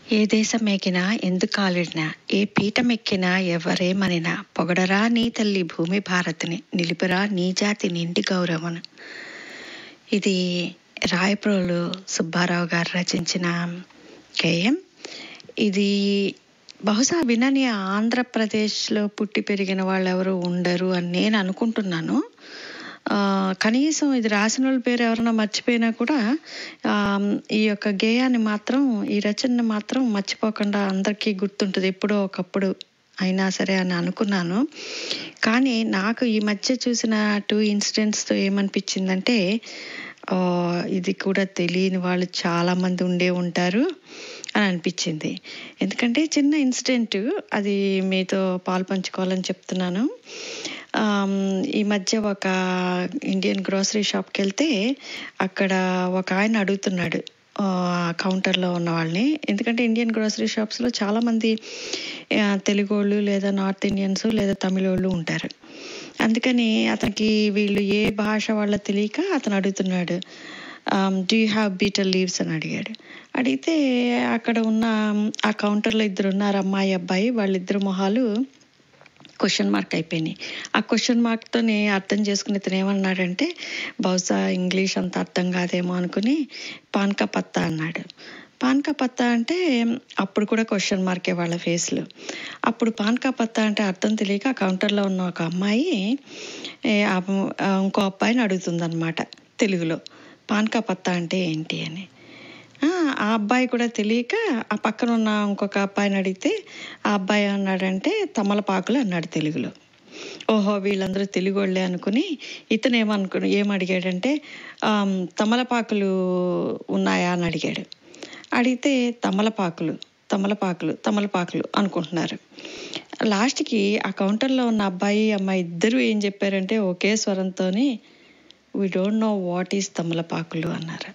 ఏ దేశమెక్కినా ఎందుకాలిడినా ఏ పీఠమెక్కినా ఎవరేమనినా పొగడరా నీ తల్లి భూమి భారతిని నిలిపిరా నీ జాతి నిండి గౌరవను ఇది రాయప్రోలు సుబ్బారావు గారు రచించిన గేయం ఇది బహుశా వినని ఆంధ్రప్రదేశ్లో పుట్టి పెరిగిన వాళ్ళు ఎవరు ఉండరు అని నేను అనుకుంటున్నాను ఆ, కనీసం ఇది రాసిన వాళ్ళ పేరు ఎవరైనా మర్చిపోయినా కూడా ఆ, ఈ యొక్క గేయాన్ని మాత్రం ఈ రచనని మాత్రం మర్చిపోకుండా అందరికీ గుర్తుంటుంది ఎప్పుడో ఒకప్పుడు అయినా సరే అని అనుకున్నాను కానీ నాకు ఈ మధ్య చూసిన టూ ఇన్సిడెంట్స్తో ఏమనిపించిందంటే ఆ, ఇది కూడా తెలియని వాళ్ళు చాలామంది ఉండే ఉంటారు అని అనిపించింది ఎందుకంటే చిన్న ఇన్సిడెంట్ అది మీతో పాలు పంచుకోవాలని చెప్తున్నాను ఆమ్, ఈ మధ్య ఒక ఇండియన్ గ్రోసరీ షాప్కి వెళ్తే అక్కడ ఒక ఆయన అడుగుతున్నాడు ఆ, కౌంటర్లో ఉన్న వాళ్ళని ఎందుకంటే ఇండియన్ గ్రోసరీ షాప్స్లో చాలామంది ఆ, తెలుగు వాళ్ళు లేదా నార్త్ ఇండియన్స్ లేదా తమిళ వాళ్ళు ఉంటారు అందుకని అతనికి వీళ్ళు ఏ భాష వాళ్ళ తెలియక అతను అడుగుతున్నాడు do you have betel leaves అని అడిగాడు అడిగితే అక్కడ ఉన్న ఆ కౌంటర్లో ఇద్దరు ఉన్నారు అమ్మాయి అబ్బాయి వాళ్ళిద్దరు మొహాలు క్వశ్చన్ మార్క్ అయిపోయినాయి ఆ క్వశ్చన్ మార్క్తోనే అర్థం చేసుకుని ఇతను ఏమన్నాడంటే బహుశా ఇంగ్లీష్ అంత అర్థం కాదేమో అనుకుని పాన్కా పత్తా అన్నాడు పాన్కా పత్తా అంటే అప్పుడు కూడా క్వశ్చన్ మార్కే వాళ్ళ ఫేస్లో అప్పుడు పాన్కా పత్తా అంటే అర్థం తెలియక ఆ కౌంటర్లో ఉన్న ఒక అమ్మాయి ఏ, ఆ- ఆ ఇంకో అబ్బాయిని అడుగుతుందన్నమాట తెలుగులో పాన్కా పత్తా అంటే ఏంటి అని ఆ ఆ అబ్బాయి కూడా తెలియక ఆ పక్కన ఉన్న ఇంకొక అబ్బాయిని అడిగితే ఆ అబ్బాయి అన్నాడంటే తమలపాకులు అన్నాడు తెలుగులో ఓహో వీళ్ళందరూ తెలుగు వాళ్ళే అనుకుని ఇతను ఏమనుకుని ఏం అడిగాడంటే ఆమ్, తమలపాకులు ఉన్నాయా అని అడిగాడు అడిగితే తమలపాకులు తమలపాకులు తమలపాకులు అనుకుంటున్నారు లాస్ట్కి ఆ కౌంటర్లో ఉన్న అబ్బాయి అమ్మాయి ఇద్దరు ఏం చెప్పారంటే ఒకే స్వరంతోని we don't know what is తమలపాకులు అన్నారు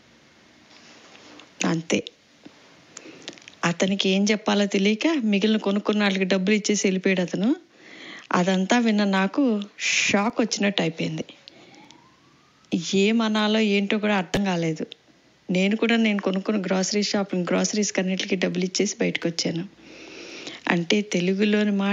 అంతే అతనికి ఏం చెప్పాలో తెలియక మిగిలిన కొనుక్కున్న వాళ్ళకి డబ్బులు ఇచ్చేసి వెళ్ళిపోయాడు అతను అదంతా విన్న నాకు షాక్ వచ్చినట్టు అయిపోయింది ఏమనాలో ఏంటో కూడా అర్థం కాలేదు నేను కూడా నేను కొనుక్కున్న గ్రాసరీ షాప్ గ్రాసరీస్ అన్నిటికీ డబ్బులు ఇచ్చేసి బయటకు వచ్చాను అంటే తెలుగులోని మాట